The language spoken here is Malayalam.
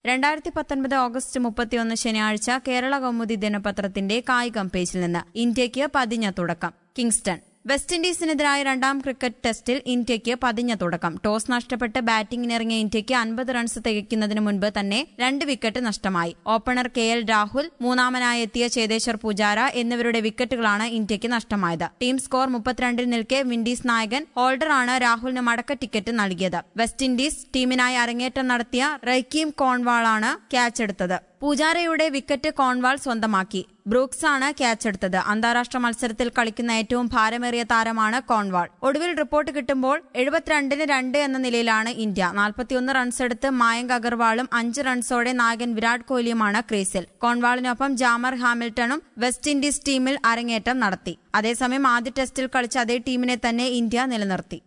രണ്ടായിരത്തി പത്തൊൻപത് ഓഗസ്റ്റ് മുപ്പത്തിയൊന്ന് ശനിയാഴ്ച കേരള കൗമുദി ദിനപത്രത്തിന്റെ കായികം പേജിൽ നിന്ന് ഇന്ത്യയ്ക്ക് പതിഞ്ഞ തുടക്കം കിങ്സ്റ്റൺ വെസ്റ്റ് ഇൻഡീസിനെതിരായ രണ്ടാം ക്രിക്കറ്റ് ടെസ്റ്റിൽ ഇന്ത്യയ്ക്ക് പതിഞ്ഞ തുടക്കം ടോസ് നഷ്ടപ്പെട്ട് ബാറ്റിംഗിനിറങ്ങിയ ഇന്ത്യയ്ക്ക് അൻപത് റൺസ് തികയ്ക്കുന്നതിന് മുൻപ് തന്നെ രണ്ട് വിക്കറ്റ് നഷ്ടമായി ഓപ്പണർ കെ എൽ രാഹുൽ മൂന്നാമനായി എത്തിയ ചേതേശ്വർ പൂജാര എന്നിവരുടെ വിക്കറ്റുകളാണ് ഇന്ത്യയ്ക്ക് നഷ്ടമായത് ടീം സ്കോർ മുപ്പത്തിരണ്ടിൽ നിൽക്കെ വിൻഡീസ് നായകൻ ഹോൾഡറാണ് രാഹുലിന് മടക്ക ടിക്കറ്റ് നൽകിയത് വെസ്റ്റ് ഇൻഡീസ് ടീമിനായി അരങ്ങേറ്റം നടത്തിയ റൈക്കീം കോൺവാളാണ് ക്യാച്ചെടുത്തത് പൂജാരയുടെ വിക്കറ്റ് കോൺവാൾ സ്വന്തമാക്കി ബ്രൂക്സാണ് ക്യാച്ചെടുത്തത് അന്താരാഷ്ട്ര മത്സരത്തിൽ കളിക്കുന്ന ഏറ്റവും ഭാരമേറിയ താരമാണ് കോൺവാൾ ഒടുവിൽ റിപ്പോർട്ട് കിട്ടുമ്പോൾ എഴുപത്തിരണ്ടിന് രണ്ട് എന്ന നിലയിലാണ് ഇന്ത്യ നാൽപ്പത്തിയൊന്ന് റൺസെടുത്ത് മായങ്ക് അഗർവാളും അഞ്ച് റൺസോടെ നായകൻ വിരാട് കോഹ്ലിയുമാണ് ക്രീസിൽ കോൺവാളിനൊപ്പം ജാമർ ഹാമിൽട്ടണും വെസ്റ്റ് ഇൻഡീസ് ടീമിൽ അരങ്ങേറ്റം നടത്തി അതേസമയം ആദ്യ ടെസ്റ്റിൽ കളിച്ച അതേ ടീമിനെ തന്നെ ഇന്ത്യ നിലനിർത്തി